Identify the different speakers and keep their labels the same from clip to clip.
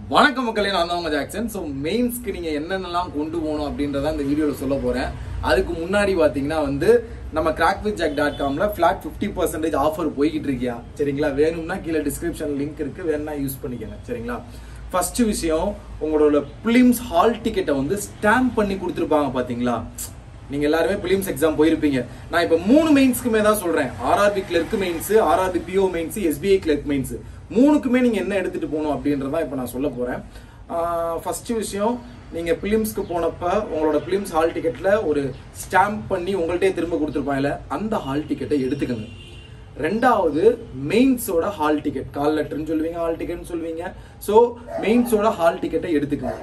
Speaker 1: வணக்கம் மக்களே நான் தான் உங்க ஜாக்சன் ஸோ மெயின்ஸ்க்கு நீங்க என்னென்னலாம் கொண்டு போகணும் அப்படின்றத இந்த வீடியோவில் சொல்ல போறேன் அதுக்கு முன்னாடி பாத்தீங்கன்னா வந்து நம்ம கிராக் வித் ஜாக் டாட் காம்ல ஃபிளாட் ஃபிஃப்டி பர்சன்டேஜ் ஆஃபர் போய்கிட்டு இருக்கியா சரிங்களா வேணும்னா கீழே டிஸ்கிரிப்ஷன் லிங்க் இருக்கு வேணும்னா யூஸ் பண்ணிக்கங்க சரிங்களா ஃபர்ஸ்ட் விஷயம் உங்களோட பிலிம்ஸ் ஹால் டிக்கெட்டை வந்து ஸ்டாம்ப் பண்ணி கொடுத்துருப்பாங்க பாத்தீங்களா நீங்க எல்லாருமே பிலிம்ஸ் எக்ஸாம் போயிருப்பீங்க நான் இப்ப மூணு மெயின்ஸ்க்குமே தான் சொல்றேன் RRB clerk mains RRB PO mains SBI clerk mains மூணுக்குமே நீங்க என்ன எடுத்துட்டு போகணும் அப்படின்றதான் இப்ப நான் சொல்ல போறேன் ஃபர்ஸ்ட் விஷயம் நீங்க பிலிம்ஸ்க்கு போனப்ப உங்களோட பிலிம்ஸ் ஹால் டிக்கெட்ல ஒரு ஸ்டாம்ப் பண்ணி உங்கள்ட்டே திரும்ப கொடுத்துருப்பாங்கல்ல அந்த ஹால் டிக்கெட்டை எடுத்துக்கோங்க ரெண்டாவது மெயின்ஸோட ஹால் டிக்கெட் கால் லெட்டர்னு சொல்லுவீங்க ஹால் டிக்கெட்னு சொல்லுவீங்க ஸோ மெயின்ஸோட ஹால் டிக்கெட்டை எடுத்துக்கோங்க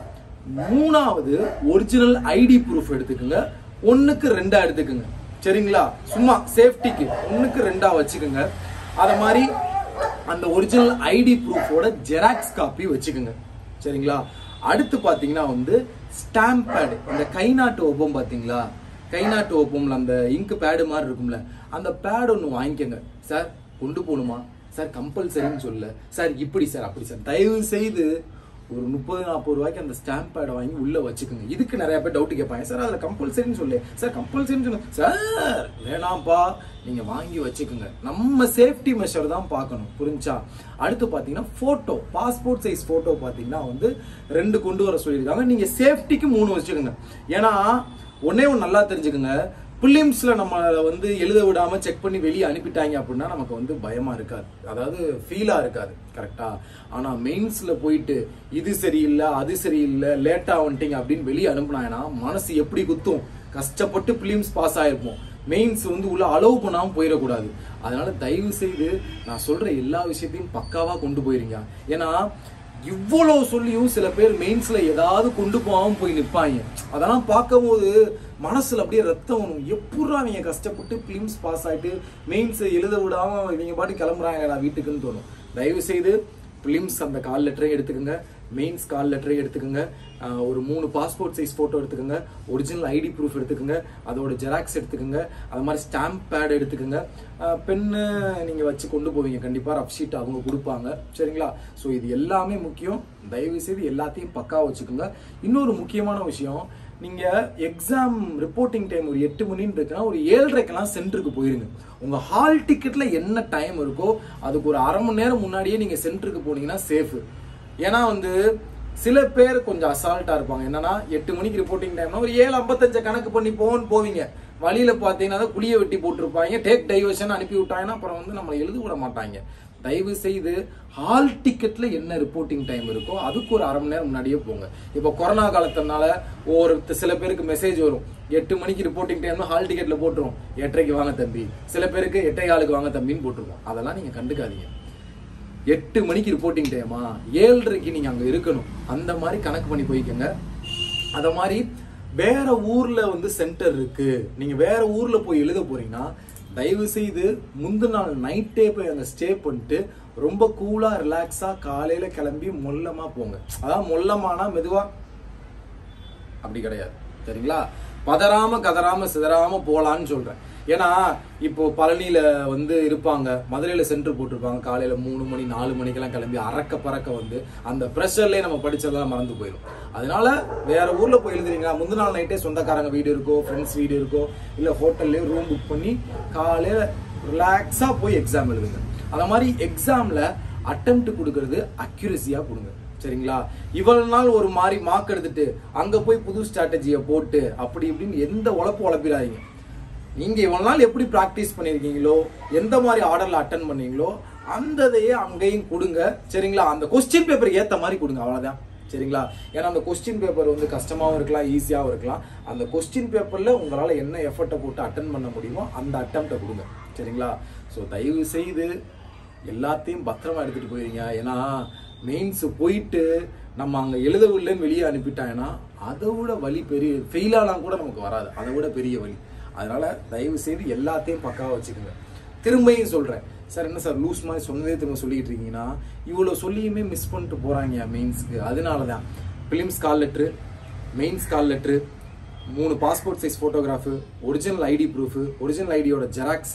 Speaker 1: மூணாவது ஒரிஜினல் ஐடி ப்ரூஃப் எடுத்துக்கோங்க ஒண்ணுக்கு ரெண்டா எடுத்துக்கோங்க சரிங்களா சும்மா சேஃப்டிக்கு ஒண்ணுக்கு ரெண்டா வச்சுக்கோங்க அத மாதிரி அந்த ஒரிஜினல் ஐடி ப்ரூஃபோட ஜெராக்ஸ் காப்பி வச்சுக்கோங்க சரிங்களா அடுத்து பாத்தீங்கன்னா வந்து ஸ்டாம்ப் பேட் இந்த கை நாட்டு ஒப்பம் பாத்தீங்களா கை நாட்டு ஒப்பம்ல அந்த இங்க் பேடு மாதிரி இருக்கும்ல அந்த பேட் ஒன்று வாங்கிக்கோங்க சார் கொண்டு போகணுமா சார் கம்பல்சரின்னு சொல்ல சார் இப்படி சார் அப்படி சார் தயவு செய்து ஒரு முப்பது நாற்பது ரூபாய்க்கு அந்த ஸ்டாம்ப் பேடை வாங்கி உள்ள வச்சுக்கோங்க இதுக்கு நிறைய பேர் டவுட் கேட்பாங்க சார் அதுல கம்பல்சரின்னு சொல்லு சார் கம்பல்சரின்னு சொல்லு சார் வேணாம்ப்பா நீங்க வாங்கி வச்சுக்கோங்க நம்ம சேஃப்டி மெஷர் தான் பார்க்கணும் புரிஞ்சா அடுத்து பாத்தீங்கன்னா போட்டோ பாஸ்போர்ட் சைஸ் போட்டோ பாத்தீங்கன்னா வந்து ரெண்டு கொண்டு வர சொல்லியிருக்காங்க நீங்க சேஃப்டிக்கு மூணு வச்சுக்கோங்க ஏன்னா ஒன்னே ஒன்று நல்லா தெரிஞ்சுக்கோங்க பிலிம்ஸ்ல நம்ம வந்து எழுத விடாம செக் பண்ணி வெளியே அனுப்பிட்டாங்க அப்படின்னா நமக்கு வந்து பயமா இருக்காது அதாவது ஃபீலா இருக்காது கரெக்டா ஆனா மெயின்ஸ்ல போயிட்டு இது சரியில்லை அது சரியில்லை லேட்டா வந்துட்டீங்க அப்படின்னு வெளியே அனுப்புனாங்கன்னா மனசு எப்படி குத்தும் கஷ்டப்பட்டு பிலிம்ஸ் பாஸ் ஆயிருப்போம் மெயின்ஸ் வந்து உள்ள அலோவ் பண்ணாம போயிடக்கூடாது அதனால தயவு செய்து நான் சொல்ற எல்லா விஷயத்தையும் பக்காவா கொண்டு போயிருங்க ஏன்னா இவ்வளவு சொல்லியும் சில பேர் மெயின்ஸ்ல ஏதாவது கொண்டு போகாம போய் நிப்பாங்க அதெல்லாம் பார்க்கும்போது மனசுல அப்படியே ரத்தம் வரும் எப்படா அவங்க கஷ்டப்பட்டு பிலிம்ஸ் பாஸ் ஆயிட்டு மெயின்ஸ் எழுத விடாம இவங்க பாட்டு கிளம்புறாங்கடா வீட்டுக்குன்னு தோணும் தயவு செய்து பிலிம்ஸ் அந்த கால் லெட்டரையும் எடுத்துக்கோங்க மெயின்ஸ் கால் லெட்டரையும் எடுத்துக்கோங்க ஆஹ் ஒரு மூணு பாஸ்போர்ட் சைஸ் போட்டோ எடுத்துக்கோங்க ஒரிஜினல் ஐடி ப்ரூஃப் எடுத்துக்கோங்க அதோட ஜெராக்ஸ் எடுத்துக்கோங்க அது மாதிரி ஸ்டாம்ப் பேட் எடுத்துக்கோங்க பென்னு நீங்க வச்சு கொண்டு போவீங்க கண்டிப்பா ரஃப் ஷீட் அவங்க கொடுப்பாங்க சரிங்களா ஸோ இது எல்லாமே முக்கியம் தயவு செய்து எல்லாத்தையும் பக்கா வச்சுக்கோங்க இன்னொரு முக்கியமான விஷயம் நீங்க எக்ஸாம் ரிப்போர்ட்டிங் டைம் ஒரு எட்டு மணின்னு இருக்குன்னா ஒரு ஏழரைக்கெல்லாம் சென்டருக்கு போயிருங்க உங்க ஹால் டிக்கெட்ல என்ன டைம் இருக்கோ அதுக்கு ஒரு அரை மணி நேரம் முன்னாடியே நீங்க சென்டருக்கு போனீங்கன்னா சேஃப் ஏன்னா வந்து சில பேர் கொஞ்சம் அசால்ட்டா இருப்பாங்க என்னன்னா எட்டு மணிக்கு ரிப்போர்ட்டிங் டைம்னா ஒரு ஏழு ஐம்பத்தஞ்சு கணக்கு பண்ணி போன்னு போவீங்க வழியில பாத்தீங்கன்னா குழிய வெட்டி போட்டிருப்பாங்க டேக் டைவர்ஷன் அனுப்பி விட்டாங்கன்னா அப்புறம் வந்து நம்மளை எழுத விட மாட்டாங்க தயவு செய்து ஹால் டிக்கெட்ல என்ன ரிப்போர்ட்டிங் டைம் இருக்கோ அதுக்கு ஒரு அரை மணி நேரம் முன்னாடியே போங்க இப்போ கொரோனா காலத்தினால ஒரு சில பேருக்கு மெசேஜ் வரும் எட்டு மணிக்கு ரிப்போர்ட்டிங் டைம் ஹால் டிக்கெட்ல போட்டுரும் எட்டரைக்கு வாங்க தம்பி சில பேருக்கு எட்டை காலுக்கு வாங்க தம்பின்னு போட்டுருவோம் அதெல்லாம் நீங்க கண்டுக்காதீங்க எட்டு மணிக்கு ரிப்போர்ட்டிங் டைமா ஏழரைக்கு நீங்க அங்க இருக்கணும் அந்த மாதிரி கணக்கு பண்ணி போய்க்கோங்க அத மாதிரி வேற ஊர்ல வந்து சென்டர் இருக்கு நீங்க வேற ஊர்ல போய் எழுத போறீங்கன்னா தயவு செய்து முந்தின நாள் நைட்டே போய் அங்க ஸ்டே பண்ணிட்டு ரொம்ப கூலா ரிலாக்ஸா காலையில கிளம்பி மொல்லமா போங்க அதான் மொல்லமானா மெதுவா அப்படி கிடையாது சரிங்களா பதறாம கதறாம சிதறாம போலான்னு சொல்றேன் ஏன்னா இப்போ பழனியில வந்து இருப்பாங்க மதுரையில சென்டர் போட்டிருப்பாங்க காலையில மூணு மணி நாலு மணிக்கெல்லாம் கிளம்பி அறக்க பறக்க வந்து அந்த ப்ரெஷர்லயே நம்ம படிச்சதெல்லாம் மறந்து போயிடும் அதனால வேற ஊர்ல போய் எழுதுறீங்களா முந்தின நாள் நைட்டே சொந்தக்காரங்க வீடு இருக்கோ ஃப்ரெண்ட்ஸ் வீடு இருக்கோ இல்ல ஹோட்டல்லயே ரூம் புக் பண்ணி காலையில ரிலாக்ஸா போய் எக்ஸாம் எழுதுங்க அந்த மாதிரி எக்ஸாம்ல அட்டெம்ப்ட் கொடுக்கறது அக்யூரசியா கொடுங்க சரிங்களா இவ்வளவு நாள் ஒரு மாதிரி மார்க் எடுத்துட்டு அங்க போய் புது ஸ்ட்ராட்டஜியை போட்டு அப்படி இப்படின்னு எந்த உழப்பு உழப்பிடாதீங்க நீங்க இவ்வளவு நாள் எப்படி பிராக்டிஸ் பண்ணிருக்கீங்களோ எந்த மாதிரி ஆர்டர்ல அட்டன் பண்ணீங்களோ அந்த இதையே அங்கேயும் கொடுங்க சரிங்களா அந்த கொஸ்டின் பேப்பர் ஏத்த மாதிரி கொடுங்க அவ்வளவுதான் சரிங்களா ஏன்னா அந்த கொஸ்டின் பேப்பர் வந்து கஷ்டமாவும் இருக்கலாம் ஈஸியாகவும் இருக்கலாம் அந்த கொஸ்டின் பேப்பர்ல உங்களால என்ன எஃபர்ட்டை போட்டு அட்டன் பண்ண முடியுமோ அந்த அட்டம்ப்டை கொடுங்க சரிங்களா ஸோ தயவு செய்து எல்லாத்தையும் பத்திரமா எடுத்துட்டு போயிருங்க ஏன்னா மெயின்ஸ் போயிட்டு நம்ம அங்க எழுதவில்லைன்னு வெளியே அனுப்பிட்டாங்கன்னா அதை விட வழி பெரிய ஃபெயிலாலாம் கூட நமக்கு வராது அதை விட பெரிய வழி அதனால தயவு செய்து எல்லாத்தையும் பக்காவா வச்சுக்கோங்க திரும்பியும் சொல்றேன் சார் என்ன சார் லூஸ் மாதிரி சொன்னதே திரும்ப சொல்லிட்டு இருக்கீங்கன்னா இவ்வளவு சொல்லியுமே மிஸ் பண்ணிட்டு போறாங்க மெயின்ஸ்க்கு அதனால தான் prelims call letter mains call letter மூணு passport size photograph original ID proof original ஐடியோட ஜெராக்ஸு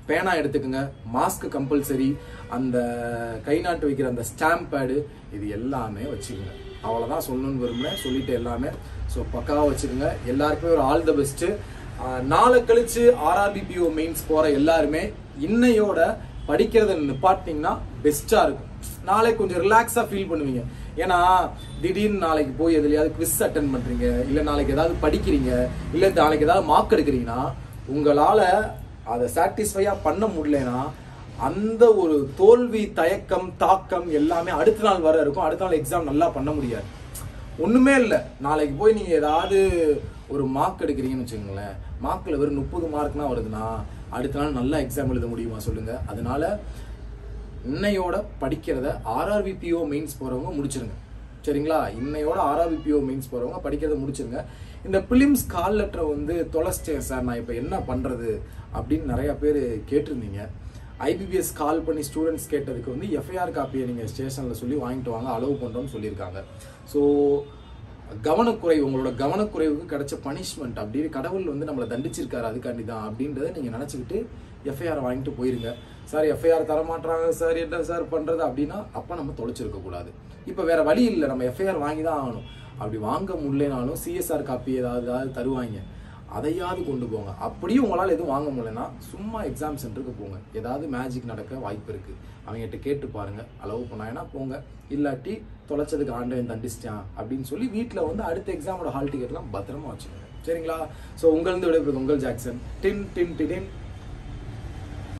Speaker 1: பேனா எடுத்துக்கோங்க மாஸ்க் கம்பல்சரி அந்த கை நாட்டு வைக்கிற அந்த ஸ்டாம்ப் பேடு இது எல்லாமே வச்சுக்கோங்க அவ்வளோதான் சொல்லணும்னு விரும்புகிறேன் சொல்லிட்டு எல்லாமே ஸோ பக்காவாக வச்சுக்கோங்க எல்லாருக்குமே ஒரு ஆல் த பெஸ்ட்டு நாளை கழிச்சு ஆர்ஆர்பிபிஓ மெயின்ஸ் போகிற எல்லாருமே இன்னையோட படிக்கிறத நிப்பாட்டினீங்கன்னா பெஸ்ட்டாக இருக்கும் நாளைக்கு கொஞ்சம் ரிலாக்ஸாக ஃபீல் பண்ணுவீங்க ஏன்னா திடீர்னு நாளைக்கு போய் எதுலையாவது குவிஸ் அட்டன் பண்ணுறீங்க இல்லை நாளைக்கு ஏதாவது படிக்கிறீங்க இல்லை நாளைக்கு ஏதாவது மார்க் எடுக்கிறீங்கன்னா உங்களால் அதை சாட்டிஸ்ஃபையாக பண்ண முடியலனா அந்த ஒரு தோல்வி தயக்கம் தாக்கம் எல்லாமே அடுத்த நாள் வர இருக்கும் அடுத்த நாள் எக்ஸாம் நல்லா பண்ண முடியாது ஒண்ணுமே இல்லை நாளைக்கு போய் நீங்க ஏதாவது ஒரு மார்க் எடுக்கிறீங்கன்னு வச்சுக்கோங்களேன் மார்க்ல வெறும் முப்பது மார்க்னா வருதுன்னா அடுத்த நாள் நல்லா எக்ஸாம் எழுத முடியுமா சொல்லுங்க அதனால இன்னையோட படிக்கிறத ஆர்ஆர்பிபிஓ மெயின்ஸ் போறவங்க முடிச்சிருங்க சரிங்களா இன்னையோட ஆர்ஆர்பிபிஓ மெயின்ஸ் போறவங்க படிக்கிறத முடிச்சிருங்க இந்த பிலிம்ஸ் கால் லெட்டரை வந்து தொலைச்சிட்டேன் சார் நான் இப்போ என்ன பண்றது அப்படின்னு நிறைய பேர் கேட்டிருந்தீங்க ஐபிபிஎஸ் கால் பண்ணி ஸ்டூடெண்ட்ஸ் கேட்டதுக்கு வந்து எஃப்ஐஆர் காப்பியை நீங்கள் ஸ்டேஷனில் சொல்லி வாங்கிட்டு வாங்க அலோவ் பண்ணுறோம்னு சொல்லியிருக்காங்க ஸோ கவனக்குறைவு உங்களோட கவனக்குறைவுக்கு கிடைச்ச பனிஷ்மெண்ட் அப்படின்னு கடவுள் வந்து நம்மளை தண்டிச்சிருக்காரு அதுக்காண்டி தான் அப்படின்றத நீங்கள் நினச்சிக்கிட்டு எஃப்ஐஆர் வாங்கிட்டு போயிருங்க சார் எஃப்ஐஆர் தர மாட்டாங்க சார் என்ன சார் பண்ணுறது அப்படின்னா அப்போ நம்ம தொலைச்சிருக்க கூடாது இப்போ வேற வழி இல்லை நம்ம எஃப்ஐஆர் வாங்கி தான் ஆகணும் அப்படி வாங்க முடியலனாலும் சிஎஸ்ஆர் காப்பி ஏதாவது ஏதாவது தருவாங்க அதையாவது கொண்டு போங்க அப்படியும் உங்களால் எதுவும் வாங்க முடியலன்னா சும்மா எக்ஸாம் சென்டருக்கு போங்க ஏதாவது மேஜிக் நடக்க வாய்ப்பு இருக்கு அவங்ககிட்ட கேட்டு பாருங்க அலோவ் பண்ணாங்கன்னா போங்க இல்லாட்டி தொலைச்சதுக்கு ஆண்டவன் தண்டிச்சிட்டான் அப்படின்னு சொல்லி வீட்டில் வந்து அடுத்த எக்ஸாமோட ஹால் டிக்கெட்லாம் பத்திரமா வச்சுக்கோங்க சரிங்களா ஸோ உங்களிருந்து விடைபெறுது உங்கள் ஜாக்சன் டின் டின் டின்